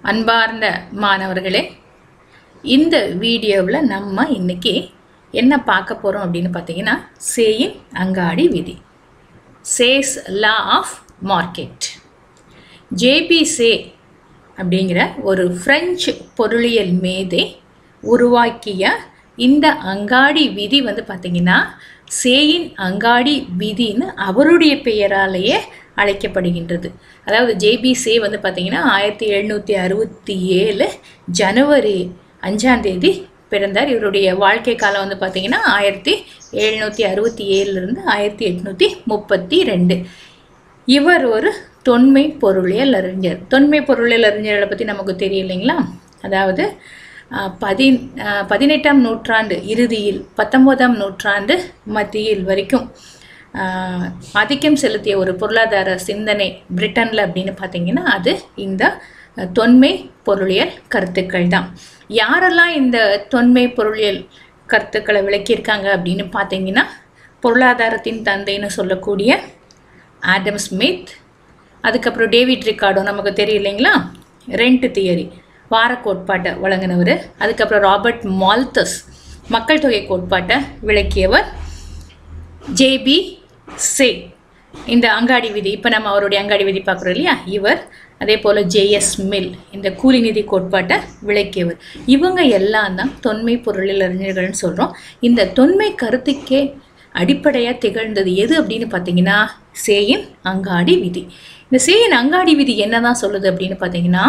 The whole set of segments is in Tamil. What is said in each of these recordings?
அன்பார்ந்த மாணவர்களே இந்த வீடியோவில் நம்ம இன்னைக்கு என்ன பார்க்க போகிறோம் அப்படின்னு பார்த்தீங்கன்னா சேயின் அங்காடி விதி Say's law of market J B Say அப்படிங்கிற ஒரு பிரெஞ்சு பொருளியல் மேதை உருவாக்கிய இந்த அங்காடி விதி வந்து பார்த்திங்கன்னா சேயின் அங்காடி விதின்னு அவருடைய பெயராலேயே அழைக்கப்படுகின்றது அதாவது ஜேபி சே வந்து பார்த்திங்கன்னா ஆயிரத்தி எழுநூற்றி அறுபத்தி ஏழு ஜனவரி அஞ்சாம் தேதி பிறந்தார் இவருடைய வாழ்க்கை காலம் வந்து பார்த்திங்கன்னா ஆயிரத்தி எழுநூற்றி அறுபத்தி ஏழுலேருந்து ஆயிரத்தி எட்நூற்றி முப்பத்தி ரெண்டு இவர் ஒரு தொன்மை பொருளியல் அறிஞர் தொன்மை பொருளியல் அறிஞர்களை பற்றி நமக்கு தெரியும் இல்லைங்களா அதாவது அஹ், பதி அஹ், பதினெட்டாம் நூற்றாண்டு இறுதியில் பத்தொம்போதாம் நூற்றாண்டு மத்தியில் வரைக்கும் அஹ், ஆதிக்கம் செலுத்திய ஒரு பொருளாதார சிந்தனை பிரிட்டனில் அப்படின்னு பார்த்தீங்கன்னா அது இந்த அஹ், தொன்மை பொருளியல் கருத்துக்கள் தான் யாரெல்லாம் இந்த தொன்மை பொருளியல் கருத்துக்களை விளக்கியிருக்காங்க அப்படின்னு பார்த்தீங்கன்னா பொருளாதாரத்தின் தந்தைன்னு சொல்லக்கூடிய ஆடம் ஸ்மித் அதுக்கப்புறம் டேவிட் ரிக்கார்டோ நமக்கு தெரியும் இல்லைங்களா ரெண்ட் தியரி வார கோட்பாட்டை வழங்கினவர் அதுக்கப்புறம் ராபர்ட் மால்தஸ் மக்கள் தொகை கோட்பாட்டை விளக்கியவர் ஜேபி சே இந்த அங்காடி விதி இப்போ நம்ம அவருடைய அங்காடி விதி பார்க்குறோம் இல்லையா இவர் அதே போல் ஜேஎஸ் மில் இந்த கூலி நிதி கோட்பாட்டை விளக்கியவர் இவங்க எல்லாம் தான் தொன்மை பொருளியல் அறிஞர்கள்னு சொல்கிறோம் இந்த தொன்மை கருத்துக்கே அடிப்படையாக திகழ்ந்தது எது அப்படின்னு பார்த்தீங்கன்னா சேயின் அங்காடி விதி இந்த சேயின் அங்காடி விதி என்னதான் சொல்லுது அப்படின்னு பார்த்தீங்கன்னா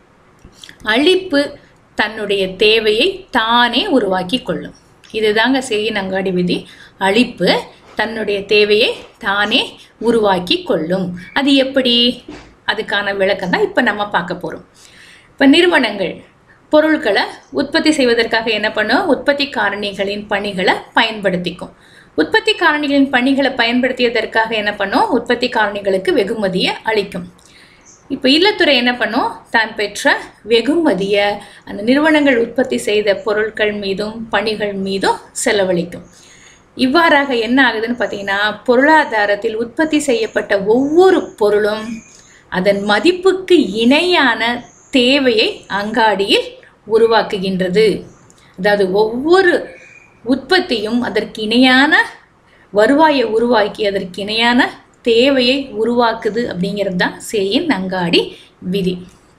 அழிப்பு தன்னுடைய தேவையை தானே உருவாக்கி கொள்ளும் இதுதாங்க சேயின் அங்காடி விதி அழிப்பு தன்னுடைய தேவையை தானே உருவாக்கி கொள்ளும் அது எப்படி அதுக்கான விளக்கம் தான் இப்போ நம்ம பார்க்க போகிறோம் இப்போ நிறுவனங்கள் பொருட்களை உற்பத்தி செய்வதற்காக என்ன பண்ணும் உற்பத்தி காரணிகளின் பணிகளை பயன்படுத்திக்கும் உற்பத்தி காரணிகளின் பணிகளை பயன்படுத்தியதற்காக என்ன பண்ணும் உற்பத்தி காரணிகளுக்கு வெகுமதியை அளிக்கும் இப்போ இல்லத்துறை என்ன பண்ணும் தான் பெற்ற வெகுமதியை அந்த நிறுவனங்கள் உற்பத்தி செய்த பொருட்கள் மீதும் பணிகள் மீதும் செலவழிக்கும் இவ்வாறாக என்ன ஆகுதுன்னு பார்த்தீங்கன்னா பொருளாதாரத்தில் உற்பத்தி செய்யப்பட்ட ஒவ்வொரு பொருளும் அதன் மதிப்புக்கு இணையான தேவையை அங்காடியில் உருவாக்குகின்றது அதாவது ஒவ்வொரு உற்பத்தியும் அதற்கு இணையான வருவாயை உருவாக்கி அதற்கு இணையான தேவையை உருவாக்குது அப்படிங்கிறது தான் சேயின் அங்காடி விதி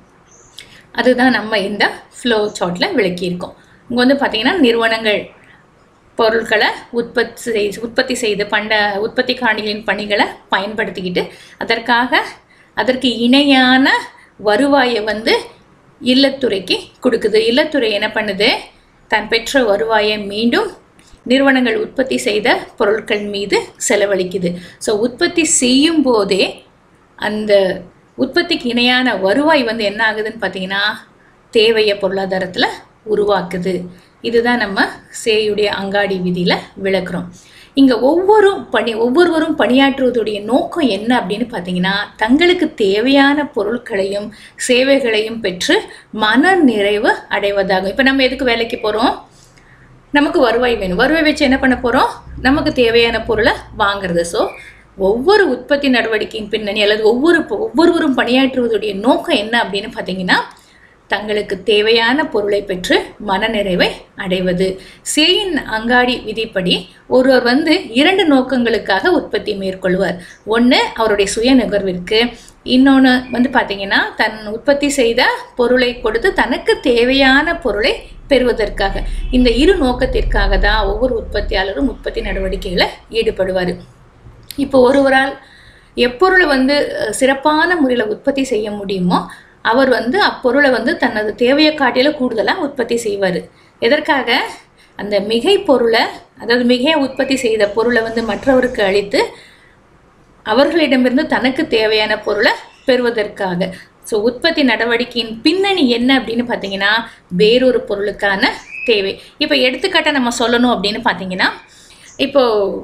அதுதான் நம்ம இந்த ஃப்ளோ சார்ட்டில் விளக்கியிருக்கோம் இங்கே வந்து பார்த்தீங்கன்னா நிறுவனங்கள் பொருட்களை உற்பத்தி செய் உற்பத்தி செய்து பண்ட உற்பத்தி காரணிகளின் பணிகளை பயன்படுத்திக்கிட்டு அதற்காக அதற்கு இணையான வருவாயை வந்து இல்லத்துறைக்கு கொடுக்குது இல்லத்துறை என்ன பண்ணுது தான் பெற்ற வருவாயை மீண்டும் நிறுவனங்கள் உற்பத்தி செய்த பொருட்கள் மீது செலவழிக்குது ஸோ உற்பத்தி செய்யும் போதே அந்த உற்பத்திக்கு இணையான வருவாய் வந்து என்ன ஆகுதுன்னு பார்த்தீங்கன்னா தேவையை பொருளாதாரத்தில் உருவாக்குது இதுதான் நம்ம சேயுடைய அங்காடி விதியில் விளக்குறோம் இங்கே ஒவ்வொரு பணி ஒவ்வொருவரும் பணியாற்றுவதுடைய நோக்கம் என்ன அப்படின்னு பார்த்தீங்கன்னா தங்களுக்கு தேவையான பொருட்களையும் சேவைகளையும் பெற்று மன நிறைவு அடைவதாகும் இப்போ நம்ம எதுக்கு வேலைக்கு போகிறோம் நமக்கு வருவாய் வேணும் வருவாய் வச்சு என்ன பண்ண போகிறோம் நமக்கு தேவையான பொருளை வாங்குறது ஸோ ஒவ்வொரு உற்பத்தி நடவடிக்கையின் பின்னணி அல்லது ஒவ்வொரு ஒவ்வொருவரும் பணியாற்றுவதுடைய நோக்கம் என்ன அப்படின்னு பார்த்தீங்கன்னா தங்களுக்கு தேவையான பொருளை பெற்று மனநிறைவை அடைவது சேயின் அங்காடி விதிப்படி ஒருவர் வந்து இரண்டு நோக்கங்களுக்காக உற்பத்தி மேற்கொள்வார் ஒன்று அவருடைய சுய நுகர்விற்கு இன்னொன்று வந்து பார்த்தீங்கன்னா தன் உற்பத்தி செய்த பொருளை கொடுத்து தனக்கு தேவையான பொருளை பெறுவதற்காக இந்த இரு நோக்கத்திற்காக தான் ஒவ்வொரு உற்பத்தியாளரும் உற்பத்தி நடவடிக்கைகளை ஈடுபடுவார் இப்போ ஒருவரால் எப்பொருளை வந்து அஹ், சிறப்பான முறையில் உற்பத்தி செய்ய முடியுமோ அவர் வந்து அப்பொருளை வந்து தனது தேவையை காட்டில கூடுதலாக உற்பத்தி செய்வார் எதற்காக அந்த மிகை பொருளை அதாவது மிகையாக உற்பத்தி செய்த பொருளை வந்து மற்றவருக்கு அளித்து அவர்களிடமிருந்து தனக்கு தேவையான பொருளை பெறுவதற்காக ஸோ உற்பத்தி நடவடிக்கையின் பின்னணி என்ன அப்படின்னு பார்த்தீங்கன்னா வேறொரு பொருளுக்கான தேவை இப்போ எடுத்துக்காட்டை நம்ம சொல்லணும் அப்படின்னு பார்த்தீங்கன்னா இப்போ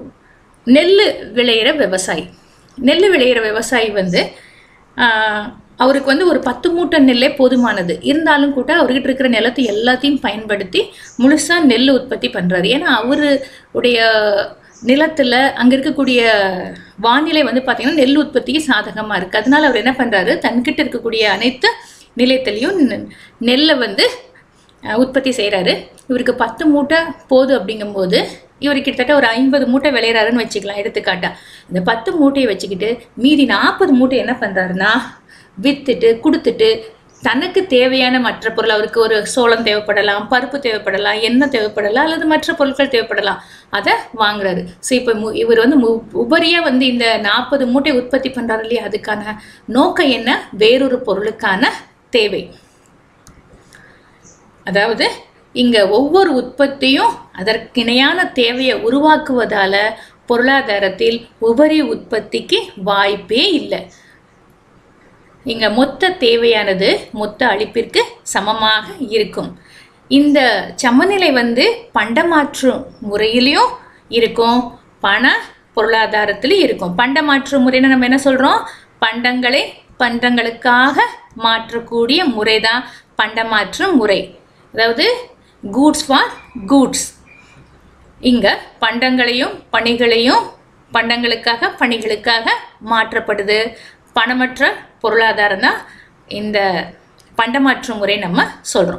நெல் விளையிற விவசாயி நெல் விளையிற விவசாயி வந்து ஆஹ், அவருக்கு வந்து ஒரு பத்து மூட்டை நெல்லே போதுமானது இருந்தாலும் கூட அவர்கிட்ட இருக்கிற நிலத்தை எல்லாத்தையும் பயன்படுத்தி முழுசாக நெல் உற்பத்தி பண்ணுறாரு ஏன்னா அவருடைய நிலத்தில் அங்கே இருக்கக்கூடிய வானிலை வந்து பார்த்திங்கன்னா நெல் உற்பத்திக்கு சாதகமாக இருக்குது அதனால அவர் என்ன பண்ணுறாரு தன்கிட்ட இருக்கக்கூடிய அனைத்து நிலையத்திலையும் நெ- நெல்லை வந்து அஹ், உற்பத்தி செய்கிறாரு இவருக்கு பத்து மூட்டை போதும் அப்படிங்கும்போது இவர் கிட்டத்தட்ட ஒரு ஐம்பது மூட்டை விளையிறாருன்னு வச்சுக்கலாம் எடுத்துக்காட்டா இந்த பத்து மூட்டையை வச்சுக்கிட்டு மீதி நாற்பது மூட்டை என்ன பண்ணுறாருன்னா வித்துட்டு கொடுத்துட்டு தனக்கு தேவையான மற்ற பொருள் அவருக்கு ஒரு சோளம் தேவைப்படலாம் பருப்பு தேவைப்படலாம் எண்ணெய் தேவைப்படலாம் அல்லது மற்ற பொருட்கள் தேவைப்படலாம் அதை வாங்குறாரு ஸோ இப்போ மு இவர் வந்து மு உபரியாக வந்து இந்த நாற்பது மூட்டை உற்பத்தி பண்ணுறாரு இல்லையா அதுக்கான நோக்கம் என்ன வேறொரு பொருளுக்கான தேவை அதாவது இங்க ஒவ்வொரு உற்பத்தியும் அதற்கிணையான தேவையை உருவாக்குவதால பொருளாதாரத்தில் உபரி உற்பத்திக்கு வாய்ப்பே இல்லை இங்க மொத்த தேவையானது மொத்த அளிப்பிற்கு சமமாக இருக்கும் இந்த சமநிலை வந்து பண்டமாற்று முறையிலையும் இருக்கும் பண பொருளாதாரத்திலும் இருக்கும் பண்டமாற்று முறைன்னு நம்ம என்ன சொல்றோம் பண்டங்களை பண்டங்களுக்காக மாற்றக்கூடிய முறை தான் பண்டமாற்று முறை அதாவது கூட்ஸ் ஃபார் கூட்ஸ் இங்க பண்டங்களையும் பணிகளையும் பண்டங்களுக்காக பணிகளுக்காக மாற்றப்படுது பணமற்ற பொருளாதாரம் தான் இந்த பண்டமாற்று முறை நம்ம சொல்றோம்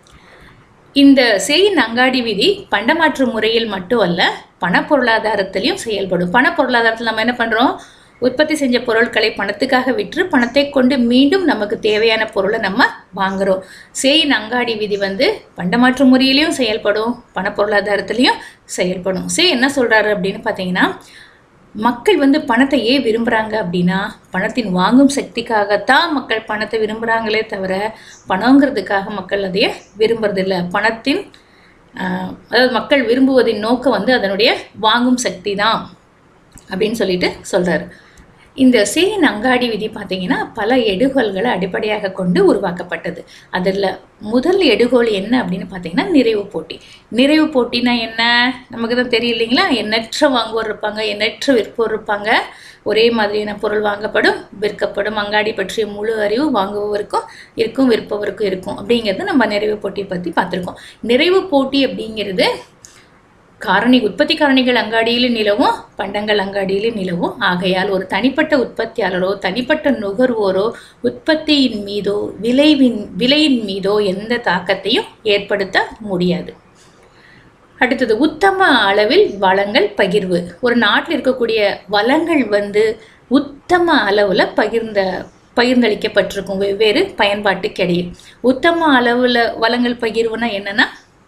இந்த செயின் அங்காடி விதி பண்டமாற்று முறையில் மட்டும் அல்ல பண பொருளாதாரத்திலையும் செயல்படும் பண பொருளாதாரத்தில் நம்ம என்ன பண்றோம் உற்பத்தி செஞ்ச பொருட்களை பணத்துக்காக விற்று பணத்தை கொண்டு மீண்டும் நமக்கு தேவையான பொருளை நம்ம வாங்குறோம் செயின் அங்காடி விதி வந்து பண்டமாற்று முறையிலையும் செயல்படும் பண பொருளாதாரத்திலையும் செயல்படும் சே என்ன சொல்றாரு அப்படின்னு பார்த்தீங்கன்னா மக்கள் வந்து பணத்தை ஏன் விரும்புகிறாங்க அப்படின்னா பணத்தின் வாங்கும் சக்திக்காகத்தான் மக்கள் பணத்தை விரும்புகிறாங்களே தவிர பணங்கிறதுக்காக மக்கள் அதையே விரும்புறதில்ல பணத்தின் ஆஹ், அதாவது மக்கள் விரும்புவதின் நோக்கம் வந்து அதனுடைய வாங்கும் சக்தி தான் அப்படின்னு சொல்லிட்டு சொல்றாரு இந்த சேயின் அங்காடி விதி பார்த்தீங்கன்னா பல எடுகோள்களை அடிப்படையாக கொண்டு உருவாக்கப்பட்டது அதில் முதல் எடுகோள் என்ன அப்படின்னு பார்த்தீங்கன்னா நிறைவு போட்டி நிறைவு போட்டினா என்ன நமக்கு தான் தெரியும் இல்லைங்களா எண்ணற்ற வாங்குவோர் இருப்பாங்க எண்ணற்ற விற்போர் இருப்பாங்க ஒரே மாதிரியான பொருள் வாங்கப்படும் விற்கப்படும் அங்காடி பற்றிய முழு அறிவு வாங்குபவருக்கும் இருக்கும் விற்பவருக்கும் இருக்கும் அப்படிங்கிறது நம்ம நிறைவு போட்டியை பற்றி பார்த்துருக்கோம் நிறைவு போட்டி அப்படிங்கிறது காரணி உற்பத்தி காரணிகள் அங்காடியில் நிலவும் பண்டங்கள் அங்காடியில் நிலவும் ஆகையால் ஒரு தனிப்பட்ட உற்பத்தியாளரோ தனிப்பட்ட நுகர்வோரோ உற்பத்தியின் மீதோ விளைவின் விலையின் மீதோ எந்த தாக்கத்தையும் ஏற்படுத்த முடியாது அடுத்தது உத்தம அளவில் வளங்கள் பகிர்வு ஒரு நாட்டில் இருக்கக்கூடிய வளங்கள் வந்து உத்தம அளவில் பகிர்ந்த பகிர்ந்தளிக்கப்பட்டிருக்கும் வெவ்வேறு பயன்பாட்டுக்கிடையே உத்தம அளவில் வளங்கள் பகிர்வுனா என்னன்னா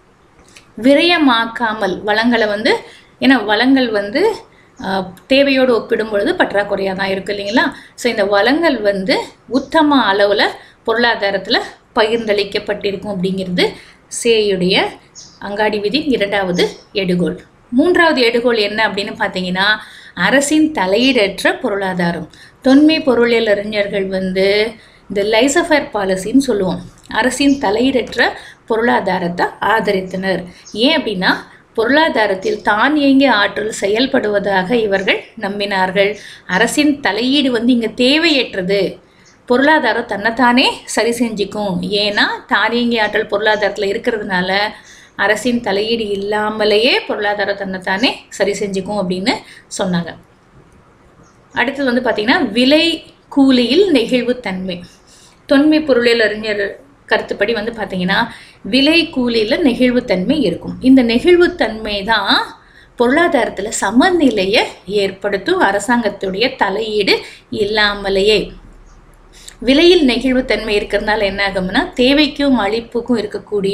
விரயமாக்காமல் வளங்களை வந்து ஏன்னா வளங்கள் வந்து ஆஹ், தேவையோடு ஒப்பிடும் பொழுது பற்றாக்குறையாக தான் இருக்கு இல்லைங்களா ஸோ இந்த வளங்கள் வந்து உத்தம அளவில் பொருளாதாரத்தில் பகிர்ந்தளிக்கப்பட்டிருக்கும் அப்படிங்கிறது சேயுடைய அங்காடி விதி இரண்டாவது எடுகோள் மூன்றாவது எடுகோள் என்ன அப்படின்னு பார்த்தீங்கன்னா அரசின் தலையீடற்ற பொருளாதாரம் தொன்மை பொருளியல் அறிஞர்கள் வந்து இந்த லைசஃபேர் பாலிசின்னு சொல்லுவோம் அரசின் தலையீடற்ற பொருளாதாரத்தை ஆதரித்தனர் ஏன் அப்படின்னா பொருளாதாரத்தில் தான் இயங்கிய ஆற்றல் செயல்படுவதாக இவர்கள் நம்பினார்கள் அரசின் தலையீடு வந்து இங்கே தேவையற்றது பொருளாதாரம் தன்னைத்தானே சரி செஞ்சுக்கும் ஏன்னா தானியங்கி ஆற்றல் பொருளாதாரத்தில் இருக்கிறதுனால அரசின் தலையீடு இல்லாமலேயே பொருளாதாரம் தன்னைத்தானே சரி செஞ்சுக்கும் அப்படின்னு சொன்னாங்க அடுத்தது வந்து பார்த்திங்கன்னா விலை கூலியில் நெகிழ்வுத்தன்மை தொன்மை பொருளியல் அறிஞர் கருத்துப்படி வந்து பார்த்தீங்கன்னா விலை கூலியில் நெகிழ்வுத்தன்மை இருக்கும் இந்த நெகிழ்வுத்தன்மை தான் பொருளாதாரத்தில் சமநிலையை ஏற்படுத்தும் அரசாங்கத்துடைய தலையீடு இல்லாமலேயே விலையில் நெகிழ்வுத்தன்மை இருக்கிறதுனால என்ன ஆகும்னா தேவைக்கும் அளிப்புக்கும் இருக்கக்கூடிய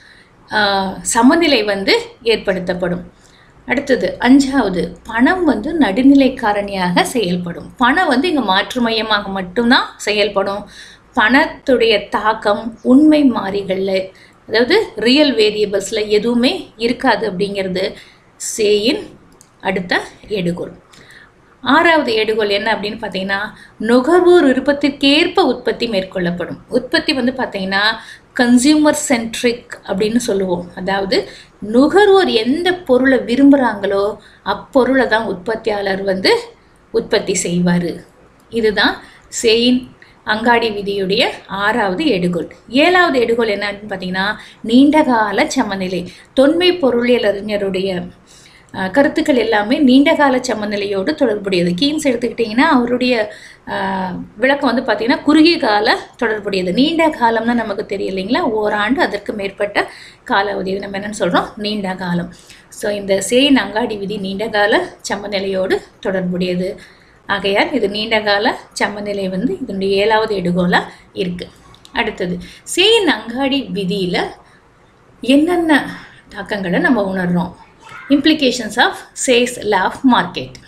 ஆஹ், சமநிலை வந்து ஏற்படுத்தப்படும் அடுத்தது அஞ்சாவது பணம் வந்து நடுநிலை காரணியாக செயல்படும் பணம் வந்து இங்கே மாற்று மையமாக மட்டும்தான் செயல்படும் பணத்துடைய தாக்கம் உண்மை மாறிகளில் அதாவது ரியல் வேரியபிள்ஸில் எதுவுமே இருக்காது அப்படிங்கிறது சேயின் அடுத்த எடுகோள் ஆறாவது ஏடுகோள் என்ன அப்படின்னு பார்த்தீங்கன்னா நுகர்வோர் விருப்பத்திற்கேற்ப உற்பத்தி மேற்கொள்ளப்படும் உற்பத்தி வந்து பார்த்தீங்கன்னா கன்சியூமர் சென்ட்ரிக் அப்படின்னு சொல்லுவோம் அதாவது நுகர்வோர் எந்த பொருளை விரும்புகிறாங்களோ அப்பொருளை தான் உற்பத்தியாளர் வந்து உற்பத்தி செய்வார் இதுதான் செயின் அங்காடி விதியுடைய ஆறாவது எடுகோள் ஏழாவது எடுகோள் என்னன்னு பார்த்தீங்கன்னா நீண்டகால சமநிலை தொன்மை பொருளியல் அறிஞருடைய அஹ், கருத்துக்கள் எல்லாமே நீண்டகால சமநிலையோடு தொடர்புடையது கீன்ஸ் எடுத்துக்கிட்டிங்கன்னா அவருடைய அஹ், விளக்கம் வந்து பார்த்திங்கன்னா குறுகிய கால தொடர்புடையது நீண்ட காலம்னா நமக்கு தெரியும் இல்லைங்களா ஓராண்டு அதற்கு மேற்பட்ட காலாவதி இது நம்ம என்னன்னு சொல்கிறோம் நீண்ட காலம் ஸோ இந்த சேயின் அங்காடி விதி நீண்ட கால சமநிலையோடு தொடர்புடையது ஆகையால் இது நீண்ட கால சமநிலை வந்து இதனுடைய ஏழாவது எடுகோலாக இருக்குது அடுத்தது சேயின் அங்காடி விதியில் என்னென்ன தாக்கங்களை நம்ம உணர்றோம் implications of Say's law of market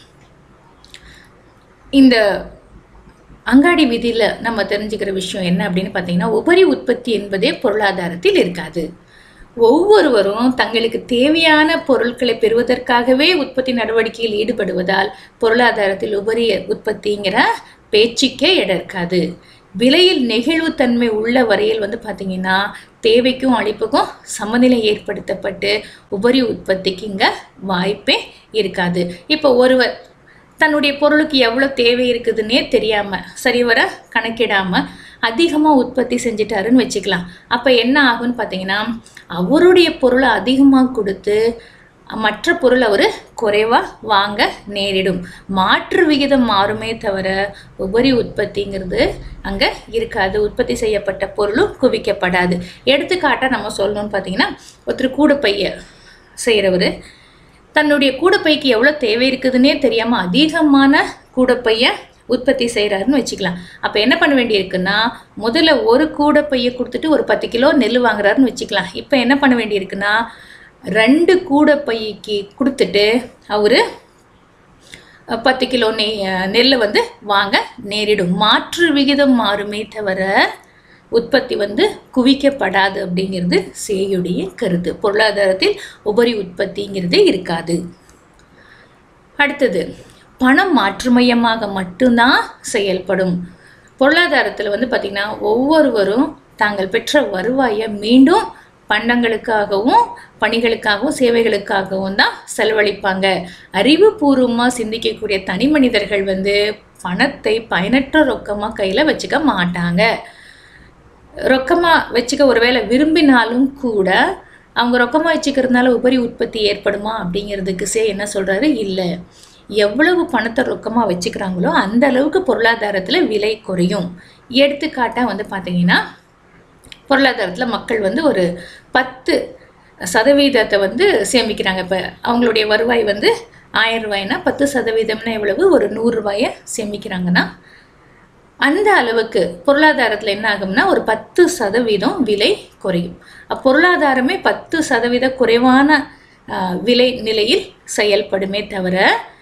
இந்த அங்காடி விதியில் நம்ம தெரிஞ்சுக்கிற விஷயம் என்ன அப்படின்னு பார்த்தீங்கன்னா உபரி உற்பத்தி என்பதே பொருளாதாரத்தில் இருக்காது ஒவ்வொருவரும் தங்களுக்கு தேவையான பொருட்களை பெறுவதற்காகவே உற்பத்தி நடவடிக்கையில் ஈடுபடுவதால் பொருளாதாரத்தில் உபரி உற்பத்திங்கிற பேச்சுக்கே இடம் இருக்காது விலையில் நெகிழ்வுத்தன்மை உள்ள வரையில் வந்து பார்த்தீங்கன்னா தேவைக்கும் அளிப்புக்கும் சமநிலை ஏற்படுத்தப்பட்டு உபரி உற்பத்திக்கு இங்கே வாய்ப்பே இருக்காது இப்போ ஒருவர் தன்னுடைய பொருளுக்கு எவ்வளோ தேவை இருக்குதுன்னே தெரியாமல் சரிவர கணக்கிடாமல் அதிகமாக உற்பத்தி செஞ்சிட்டாருன்னு வச்சுக்கலாம் அப்போ என்ன ஆகும்னு பார்த்தீங்கன்னா அவருடைய பொருளை அதிகமாக கொடுத்து மற்ற பொருள் அவர் குறைவாக வாங்க நேரிடும் மாற்று விகிதம் மாறுமே தவிர உபரி உற்பத்திங்கிறது அங்கே இருக்காது உற்பத்தி செய்யப்பட்ட பொருளும் குவிக்கப்படாது எடுத்துக்காட்டாக நம்ம சொல்லணும்னு பார்த்தீங்கன்னா ஒருத்தர் கூடைப்பைய செய்கிறவர் தன்னுடைய கூடைப்பைக்கு எவ்வளோ தேவை இருக்குதுன்னே தெரியாமல் அதிகமான கூடைப்பைய உற்பத்தி செய்கிறாருன்னு வச்சுக்கலாம் அப்போ என்ன பண்ண வேண்டியிருக்குன்னா முதல்ல ஒரு கூடைப்பையை கொடுத்துட்டு ஒரு பத்து கிலோ நெல் வாங்குறாருன்னு வச்சுக்கலாம் இப்போ என்ன பண்ண வேண்டியிருக்குன்னா ரெண்டு கூடைப்பைக்கு கொடுத்துட்டு அவர் பத்து கிலோ நெ நெல்லை வந்து வாங்க நேரிடும் மாற்று விகிதம் மாறுமே தவிர உற்பத்தி வந்து குவிக்கப்படாது அப்படிங்கிறது சேயுடைய கருத்து பொருளாதாரத்தில் உபரி உற்பத்திங்கிறது இருக்காது அடுத்தது பணம் மாற்றுமையமாக மட்டும்தான் செயல்படும் பொருளாதாரத்தில் வந்து பார்த்திங்கன்னா ஒவ்வொருவரும் தாங்கள் பெற்ற வருவாயை மீண்டும் பண்டங்களுக்காகவும் பணிகளுக்காகவும் சேவைகளுக்காகவும் தான் செலவழிப்பாங்க அறிவுபூர்வமாக சிந்திக்கக்கூடிய தனி மனிதர்கள் வந்து பணத்தை பயனற்ற ரொக்கமாக கையில் வச்சுக்க மாட்டாங்க ரொக்கமாக வச்சுக்க ஒருவேளை விரும்பினாலும் கூட அவங்க ரொக்கமாக வச்சுக்கிறதுனால உபரி உற்பத்தி ஏற்படுமா அப்படிங்கிறதுக்கு சே என்ன சொல்கிறாரு இல்லை எவ்வளவு பணத்தை ரொக்கமாக வச்சுக்கிறாங்களோ அந்த அளவுக்கு பொருளாதாரத்தில் விலை குறையும் எடுத்துக்காட்டாக வந்து பார்த்தீங்கன்னா பொருளாதாரத்தில் மக்கள் வந்து ஒரு பத்து சதவீதத்தை வந்து சேமிக்கிறாங்க இப்போ அவங்களுடைய வருவாய் வந்து ஆயிரம் ரூபாய்னா பத்து சதவீதம்னா எவ்வளவு ஒரு நூறுரூவாயை சேமிக்கிறாங்கன்னா அந்த அளவுக்கு பொருளாதாரத்தில் என்ன ஆகும்னா ஒரு பத்து சதவீதம் விலை குறையும் அப்பொருளாதாரமே பத்து சதவீத குறைவான ஆஹ், விலை நிலையில் செயல்படுமே தவிர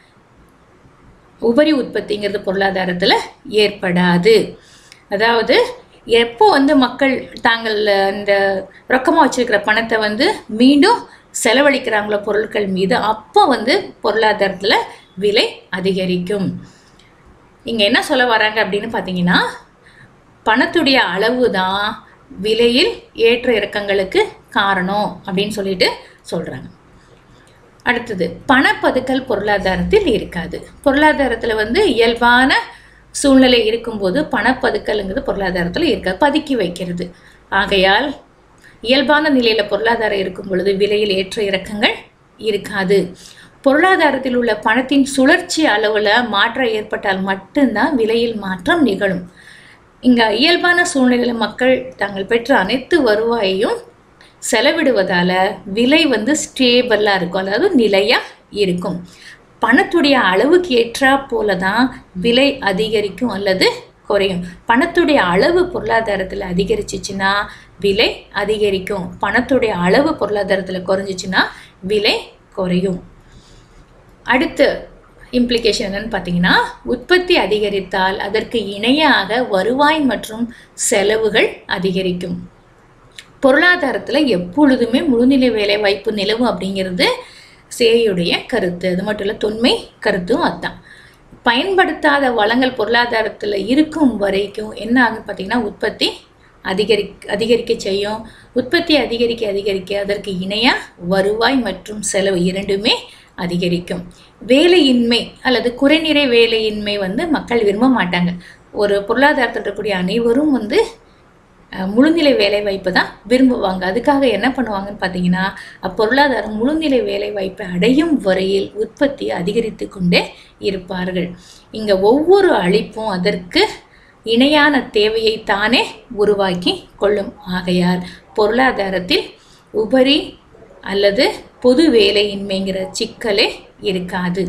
உபரி உற்பத்திங்கிறது பொருளாதாரத்தில் ஏற்படாது அதாவது எப்போ வந்து மக்கள் தாங்கள் இந்த ரொக்கமாக வச்சிருக்கிற பணத்தை வந்து மீண்டும் செலவழிக்கிறாங்களோ பொருட்கள் மீது அப்போ வந்து பொருளாதாரத்தில் விலை அதிகரிக்கும் இங்கே என்ன சொல்ல வராங்க அப்படின்னு பார்த்தீங்கன்னா பணத்துடைய அளவு தான் விலையில் ஏற்ற இறக்கங்களுக்கு காரணம் அப்படின்னு சொல்லிட்டு சொல்கிறாங்க அடுத்தது பணப்பதுக்கல் பொருளாதாரத்தில் இருக்காது பொருளாதாரத்தில் வந்து இயல்பான சூழ்நிலை இருக்கும்போது பணப்பதுக்கல்ங்கிறது பொருளாதாரத்தில் இருக்காது பதுக்கி வைக்கிறது ஆகையால் இயல்பான நிலையில் பொருளாதாரம் இருக்கும் பொழுது விலையில் ஏற்ற இறக்கங்கள் இருக்காது பொருளாதாரத்தில் உள்ள பணத்தின் சுழற்சி அளவில் மாற்றம் ஏற்பட்டால் மட்டும்தான் விலையில் மாற்றம் நிகழும் இங்கே இயல்பான சூழ்நிலையில் மக்கள் தாங்கள் பெற்ற அனைத்து வருவாயையும் செலவிடுவதால் விலை வந்து ஸ்டேபிளாக இருக்கும் அதாவது நிலையாக இருக்கும் பணத்துடைய அளவுக்கு ஏற்றா போல தான் விலை அதிகரிக்கும் அல்லது குறையும் பணத்துடைய அளவு பொருளாதாரத்தில் அதிகரிச்சிச்சுன்னா விலை அதிகரிக்கும் பணத்துடைய அளவு பொருளாதாரத்தில் குறைஞ்சிச்சுன்னா விலை குறையும் அடுத்த இம்ப்ளிகேஷன் என்னன்னு பார்த்தீங்கன்னா உற்பத்தி அதிகரித்தால் அதற்கு இணையாக வருவாய் மற்றும் செலவுகள் அதிகரிக்கும் பொருளாதாரத்தில் எப்பொழுதுமே முழுநிலை வேலை வாய்ப்பு நிலவும் அப்படிங்கிறது சேயுடைய கருத்து அது மட்டும் இல்லை தொன்மை கருத்தும் அதுதான் பயன்படுத்தாத வளங்கள் பொருளாதாரத்தில் இருக்கும் வரைக்கும் என்ன ஆகும் பார்த்தீங்கன்னா உற்பத்தி அதிகரி அதிகரிக்க செய்யும் உற்பத்தி அதிகரிக்க அதிகரிக்க அதற்கு இணையாக வருவாய் மற்றும் செலவு இரண்டுமே அதிகரிக்கும் வேலையின்மை அல்லது குறைநிறை வேலையின்மை வந்து மக்கள் விரும்ப மாட்டாங்க ஒரு பொருளாதாரத்தில் இருக்கக்கூடிய அனைவரும் வந்து அஹ், முழுநிலை வேலை வாய்ப்பு தான் விரும்புவாங்க அதுக்காக என்ன பண்ணுவாங்கன்னு பார்த்தீங்கன்னா அப்பொருளாதாரம் முழுநிலை வேலை வாய்ப்பை அடையும் வரையில் உற்பத்தியை அதிகரித்து கொண்டே இருப்பார்கள் இங்கே ஒவ்வொரு அளிப்பும் அதற்கு இணையான தேவையை தானே உருவாக்கி கொள்ளும் ஆகையால் பொருளாதாரத்தில் உபரி அல்லது பொது வேலையின்மைங்கிற சிக்கலே இருக்காது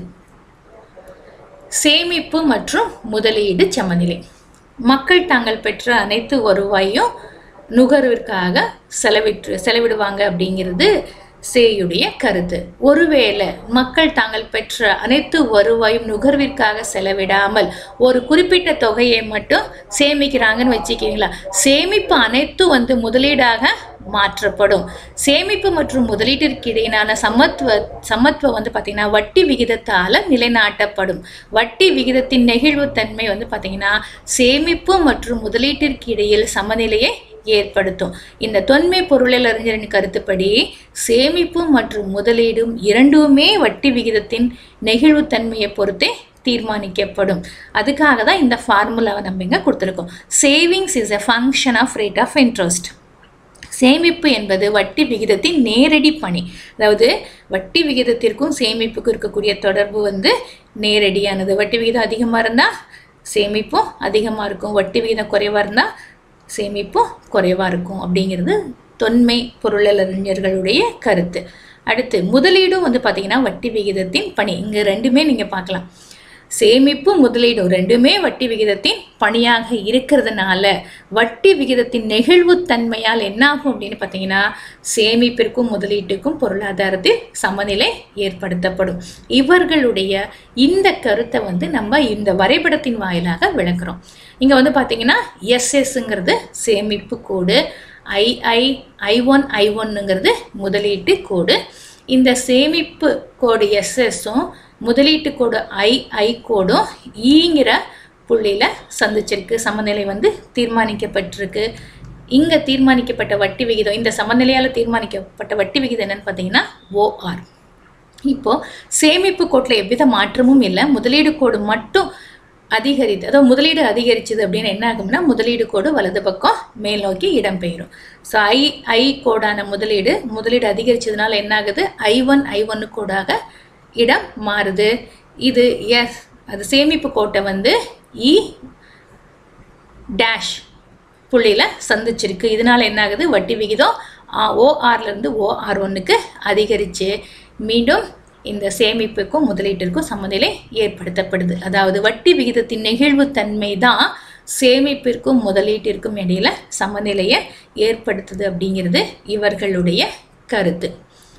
சேமிப்பு மற்றும் முதலீடு சமநிலை மக்கள் தாங்கள் பெற்ற அனைத்து வருவாயும் நுகர்விற்காக செலவிட்டு செலவிடுவாங்க அப்படிங்கிறது சேயுடைய கருத்து ஒருவேளை மக்கள் தாங்கள் பெற்ற அனைத்து வருவாயும் நுகர்விற்காக செலவிடாமல் ஒரு குறிப்பிட்ட தொகையை மட்டும் சேமிக்கிறாங்கன்னு வச்சுக்கிங்களா சேமிப்பு அனைத்தும் வந்து முதலீடாக மாற்றப்படும் சேமிப்பு மற்றும் முதலீட்டிற்கு இடையிலான சமத்துவ சமத்துவம் வந்து பார்த்திங்கன்னா வட்டி விகிதத்தால் நிலைநாட்டப்படும் வட்டி விகிதத்தின் நெகிழ்வுத்தன்மை வந்து பார்த்திங்கன்னா சேமிப்பு மற்றும் முதலீட்டிற்கு இடையில் சமநிலையை ஏற்படுத்தும் இந்த தொன்மை பொருளியல் அறிஞரின் கருத்துப்படி சேமிப்பு மற்றும் முதலீடும் இரண்டுமே வட்டி விகிதத்தின் நெகிழ்வுத்தன்மையை பொறுத்தே தீர்மானிக்கப்படும் அதுக்காக தான் இந்த ஃபார்முலாவை நம்ம இங்கே கொடுத்துருக்கோம் savings is a function of rate of interest சேமிப்பு என்பது வட்டி விகிதத்தின் நேரடி பணி அதாவது வட்டி விகிதத்திற்கும் சேமிப்புக்கும் இருக்கக்கூடிய தொடர்பு வந்து நேரடியானது வட்டி விகிதம் அதிகமாக இருந்தால் சேமிப்பும் அதிகமாக இருக்கும் வட்டி விகிதம் குறைவாக இருந்தால் சேமிப்பும் குறைவாக இருக்கும் அப்படிங்கிறது தொன்மை பொருளறிஞர்களுடைய கருத்து அடுத்து முதலீடும் வந்து பார்த்திங்கன்னா வட்டி விகிதத்தின் பணி இங்கே ரெண்டுமே நீங்கள் பார்க்கலாம் சேமிப்பு முதலீடும் ரெண்டுமே வட்டி விகிதத்தின் பணியாக இருக்கிறதுனால வட்டி விகிதத்தின் நெகிழ்வுத்தன்மையால் என்ன ஆகும் அப்படின்னு பார்த்தீங்கன்னா சேமிப்பிற்கும் முதலீட்டுக்கும் பொருளாதாரத்தில் சமநிலை ஏற்படுத்தப்படும் இவர்களுடைய இந்த கருத்தை வந்து நம்ம இந்த வரைபடத்தின் வாயிலாக விளக்குறோம் இங்கே வந்து பார்த்தீங்கன்னா எஸ்எஸ்ங்கிறது சேமிப்பு கோடு ஐஐ ஐ ஒன் ஐ ஒன்னுங்கிறது முதலீட்டு கோடு இந்த சேமிப்பு கோடு எஸ்எஸும் முதலீட்டு கோடு ஐ ஐ கோடும் ஈங்கிற புள்ளியில் சந்திச்சிருக்கு சமநிலை வந்து தீர்மானிக்கப்பட்டிருக்கு இங்கே தீர்மானிக்கப்பட்ட வட்டி விகிதம் இந்த சமநிலையால் தீர்மானிக்கப்பட்ட வட்டி விகிதம் என்னன்னு பார்த்தீங்கன்னா ஓஆர் இப்போது சேமிப்பு கோட்டில் எவ்வித மாற்றமும் இல்லை முதலீடு கோடு மட்டும் அதிகரித்து அதாவது முதலீடு அதிகரிச்சது அப்படின்னு என்ன ஆகும்னா முதலீடு கோடு வலது பக்கம் மேல் நோக்கி இடம்பெயரும் ஸோ ஐ ஐ கோடான முதலீடு முதலீடு அதிகரிச்சதுனால என்ன ஆகுது ஐ ஒன் ஐ ஒன்னு கோடாக இடம் மாறுது இது எஸ் அது சேமிப்பு கோட்டை வந்து இ டேஷ் புள்ளியில் சந்திச்சிருக்கு இதனால என்ன ஆகுது வட்டி விகிதம் ஓஆர்லேருந்து ஓஆர் ஒன்றுக்கு அதிகரித்து மீண்டும் இந்த சேமிப்புக்கும் முதலீட்டிற்கும் சமநிலை ஏற்படுத்தப்படுது அதாவது வட்டி விகிதத்தின் நெகிழ்வுத்தன்மை தான் சேமிப்பிற்கும் முதலீட்டிற்கும் இடையில சமநிலையை ஏற்படுத்துது அப்படிங்கிறது இவர்களுடைய கருத்து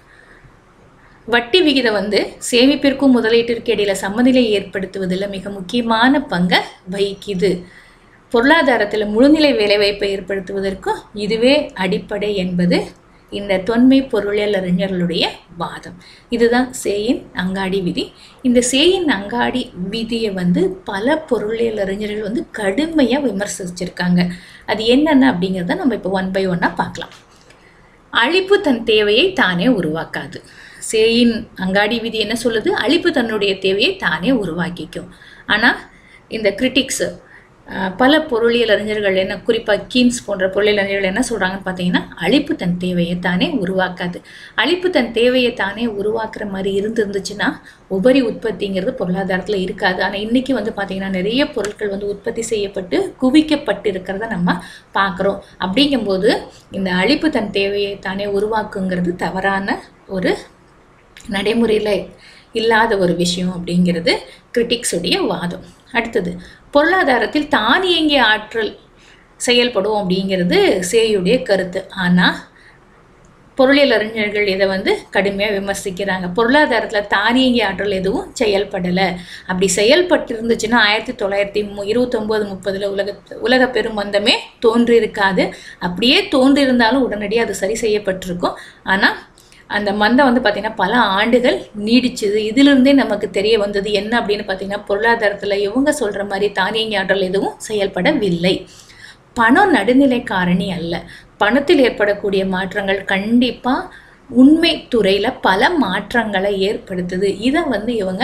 வட்டி விகிதம் வந்து சேமிப்பிற்கும் முதலீட்டிற்கு இடையில சமநிலை ஏற்படுத்துவதில் மிக முக்கியமான பங்கை வகிக்குது பொருளாதாரத்தில் முழுநிலை வேலைவாய்ப்பை ஏற்படுத்துவதற்கும் இதுவே அடிப்படை என்பது இந்த தொன்மை பொருளியல் அறிஞர்களுடைய வாதம் இதுதான் சேயின் அங்காடி விதி இந்த சேயின் அங்காடி விதியை வந்து பல பொருளியல் அறிஞர்கள் வந்து கடுமையாக விமர்சிச்சிருக்காங்க அது என்னென்ன அப்படிங்கிறத நம்ம இப்போ ஒன் பை ஒன்னாக பார்க்கலாம் அழிப்பு தன் தேவையை தானே உருவாக்காது சேயின் அங்காடி விதி என்ன சொல்லுது அழிப்பு தன்னுடைய தேவையை தானே உருவாக்கிக்கும் ஆனால் இந்த கிரிட்டிக்ஸு பல பொருளியல் அறிஞர்கள் என்ன குறிப்பாக கீன்ஸ் போன்ற பொருளியல் அறிஞர்கள் என்ன சொல்கிறாங்கன்னு பார்த்தீங்கன்னா அழிப்பு தன் தேவையை தானே உருவாக்காது அழிப்பு தன் தேவையை தானே உருவாக்குற மாதிரி இருந்துருந்துச்சுன்னா உபரி உற்பத்திங்கிறது பொருளாதாரத்தில் இருக்காது ஆனால் இன்றைக்கி வந்து பார்த்திங்கன்னா நிறைய பொருட்கள் வந்து உற்பத்தி செய்யப்பட்டு குவிக்கப்பட்டு இருக்கிறத நம்ம பார்க்குறோம் அப்படிங்கும்போது இந்த அழிப்பு தன் தேவையை தானே உருவாக்குங்கிறது தவறான ஒரு நடைமுறையில் இல்லாத ஒரு விஷயம் அப்படிங்கிறது கிரிட்டிக்ஸுடைய வாதம் அடுத்தது பொருளாதாரத்தில் தானியங்கிய ஆற்றல் செயல்படும் அப்படிங்கிறது சேயுடைய கருத்து ஆனால் பொருளியல் அறிஞர்கள் இதை வந்து கடுமையாக விமர்சிக்கிறாங்க பொருளாதாரத்தில் தானியங்கி ஆற்றல் எதுவும் செயல்படலை அப்படி செயல்பட்டு இருந்துச்சுன்னா ஆயிரத்தி தொள்ளாயிரத்தி மு இருபத்தொம்போது முப்பதில் உலக உலக பெருமந்தமே தோன்றியிருக்காது அப்படியே தோன்றியிருந்தாலும் உடனடியாக அது சரி செய்யப்பட்டிருக்கும் ஆனால் அந்த மந்தம் வந்து பார்த்திங்கன்னா பல ஆண்டுகள் நீடிச்சுது இதிலிருந்தே நமக்கு தெரிய வந்தது என்ன அப்படின்னு பார்த்தீங்கன்னா பொருளாதாரத்தில் இவங்க சொல்கிற மாதிரி தானியங்கி ஆற்றல் எதுவும் செயல்படவில்லை பணம் நடுநிலை காரணி அல்ல பணத்தில் ஏற்படக்கூடிய மாற்றங்கள் கண்டிப்பாக உண்மை துறையில் பல மாற்றங்களை ஏற்படுத்துது இதை வந்து இவங்க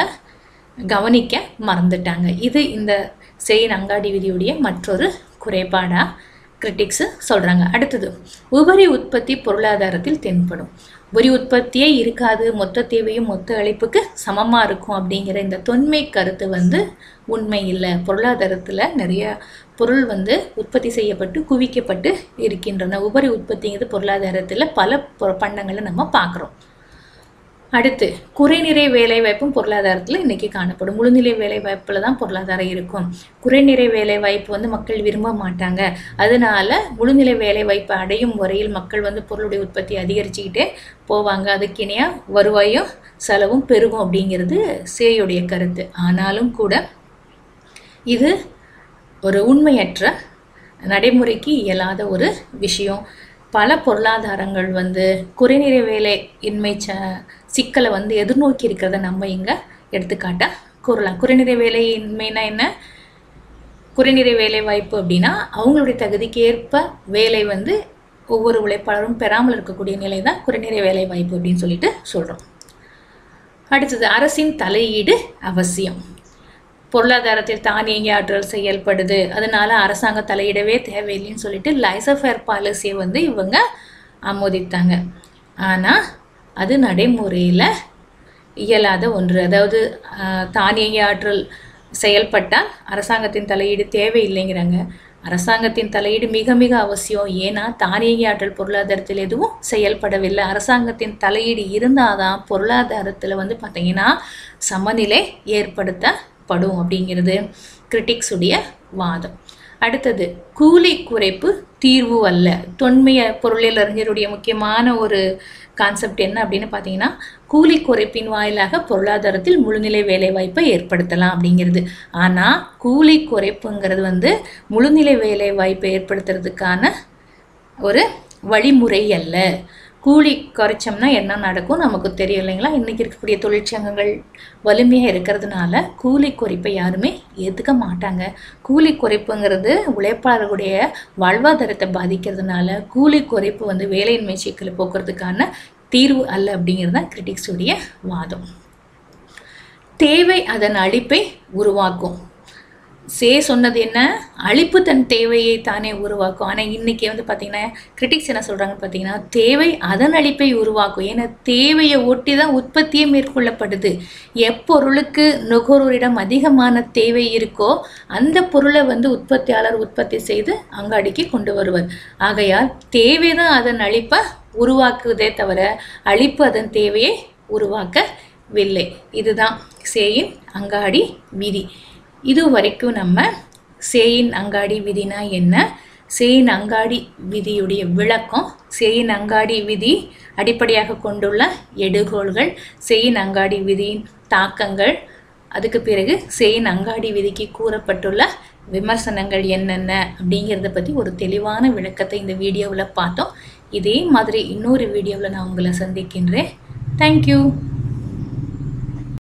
கவனிக்க மறந்துட்டாங்க இது இந்த செயின் அங்காடி விதியுடைய மற்றொரு குறைபாடாக கிரிட்டிக்ஸு சொல்கிறாங்க அடுத்தது உபரி உற்பத்தி பொருளாதாரத்தில் தென்படும் உபரி உற்பத்தியே இருக்காது மொத்த தேவையும் மொத்த அழைப்புக்கு சமமாக இருக்கும் அப்படிங்கிற இந்த தொன்மை கருத்து வந்து உண்மை இல்லை பொருளாதாரத்தில் நிறைய பொருள் வந்து உற்பத்தி செய்யப்பட்டு குவிக்கப்பட்டு இருக்கின்றன உபரி உற்பத்திங்கிறது பொருளாதாரத்தில் பல பண்டங்களை நம்ம பார்க்குறோம் அடுத்து குறைநிறை வேலைவாய்ப்பும் பொருளாதாரத்தில் இன்றைக்கி காணப்படும் முழுநிலை வேலைவாய்ப்பில் தான் பொருளாதாரம் இருக்கும் குறைநிறை வேலைவாய்ப்பு வந்து மக்கள் விரும்ப மாட்டாங்க அதனால முழுநிலை வேலைவாய்ப்பு அடையும் வரையில் மக்கள் வந்து பொருளுடைய உற்பத்தி அதிகரிச்சுக்கிட்டே போவாங்க அதுக்கு இணையாக வருவாயும் செலவும் பெருகும் அப்படிங்கிறது சேயுடைய கருத்து ஆனாலும் கூட இது ஒரு உண்மையற்ற நடைமுறைக்கு இயலாத ஒரு விஷயம் பல பொருளாதாரங்கள் வந்து குறைநிறை வேலை இன்மை ச சிக்கலை வந்து எதிர்நோக்கி இருக்கிறத நம்ம இங்கே எடுத்துக்காட்டாக கூறலாம் குறைநிறை வேலையின்மைனா என்ன குறைநிறை வேலை வாய்ப்பு அப்படின்னா அவங்களுடைய தகுதிக்கு ஏற்ப வேலை வந்து ஒவ்வொரு உழைப்பாளரும் பெறாமல் இருக்கக்கூடிய நிலை தான் குறைநிறை வேலை வாய்ப்பு அப்படின்னு சொல்லிட்டு சொல்கிறோம் அடுத்தது அரசின் தலையீடு அவசியம் பொருளாதாரத்தில் தானியங்கி ஆற்றல் செயல்படுது அதனால அரசாங்கம் தலையிடவே தேவையில்லைன்னு சொல்லிட்டு லைசஃபேர் பாலிசியை வந்து இவங்க ஆமோதித்தாங்க ஆனால் அது நடைமுறையில் இயலாத ஒன்று அதாவது தானியங்கி ஆற்றல் செயல்பட்டால் அரசாங்கத்தின் தலையீடு தேவையில்லைங்கிறாங்க அரசாங்கத்தின் தலையீடு மிக மிக அவசியம் ஏன்னா தானியங்கி ஆற்றல் பொருளாதாரத்தில் எதுவும் செயல்படவில்லை அரசாங்கத்தின் தலையீடு இருந்தால் தான் பொருளாதாரத்தில் வந்து பார்த்திங்கன்னா சமநிலை ஏற்படுத்தப்படும் அப்படிங்கிறது கிரிட்டிக்ஸுடைய வாதம் அடுத்தது கூலி குறைப்பு தீர்வு அல்ல தொன்மைய பொருளியல் அறிஞருடைய முக்கியமான ஒரு கான்செப்ட் என்ன அப்படின்னு பார்த்தீங்கன்னா கூலி குறைப்பின் வாயிலாக பொருளாதாரத்தில் முழுநிலை வேலைவாய்ப்பை ஏற்படுத்தலாம் அப்படிங்கிறது ஆனால் கூலி குறைப்புங்கிறது வந்து முழுநிலை வேலைவாய்ப்பை ஏற்படுத்துறதுக்கான ஒரு வழிமுறை அல்ல கூலி குறைச்சோம்னா என்ன நடக்கும் நமக்கு தெரியும் இல்லைங்களா இன்றைக்கி இருக்கக்கூடிய தொழிற்சங்கங்கள் வலிமையாக இருக்கிறதுனால கூலி குறைப்பை யாருமே ஏற்றுக்க மாட்டாங்க கூலி குறைப்புங்கிறது உழைப்பாளர்களுடைய வாழ்வாதாரத்தை பாதிக்கிறதுனால கூலி குறைப்பு வந்து வேலையின்மை சிக்கலை போக்குறதுக்கான தீர்வு அல்ல அப்படிங்கிறது தான் கிரிட்டிக்ஸுடைய வாதம் தேவை அதன் அழிப்பை உருவாக்கும் சே சொன்னது என்ன அழிப்பு தன் தேவையை தானே உருவாக்கும் ஆனால் இன்றைக்கி வந்து பார்த்திங்கன்னா கிரிட்டிக்ஸ் என்ன சொல்கிறாங்கன்னு பார்த்தீங்கன்னா தேவை அதன் அழிப்பை உருவாக்கும் ஏன்னா தேவையை ஒட்டி தான் உற்பத்தியே மேற்கொள்ளப்படுது எப்பொருளுக்கு நுகர்வோரிடம் அதிகமான தேவை இருக்கோ அந்த பொருளை வந்து உற்பத்தியாளர் உற்பத்தி செய்து அங்காடிக்கு கொண்டு வருவர் ஆகையால் தேவை தான் அதன் அழிப்பை உருவாக்குவதே தவிர அழிப்பு அதன் தேவையை உருவாக்கவில்லை இதுதான் சேயின் அங்காடி விதி இது வரைக்கும் நம்ம சேயின் அங்காடி விதினா என்ன சேயின் அங்காடி விதியுடைய விளக்கம் சேயின் அங்காடி விதி அடிப்படையாக கொண்டுள்ள எடுகோள்கள் சேயின் அங்காடி விதியின் தாக்கங்கள் அதுக்கு பிறகு சேயின் அங்காடி விதிக்கு கூறப்பட்டுள்ள விமர்சனங்கள் என்னென்ன அப்படிங்கிறத பற்றி ஒரு தெளிவான விளக்கத்தை இந்த வீடியோவில் பார்த்தோம் இதே மாதிரி இன்னொரு வீடியோவில் நான் உங்களை சந்திக்கின்றேன் தேங்க்யூ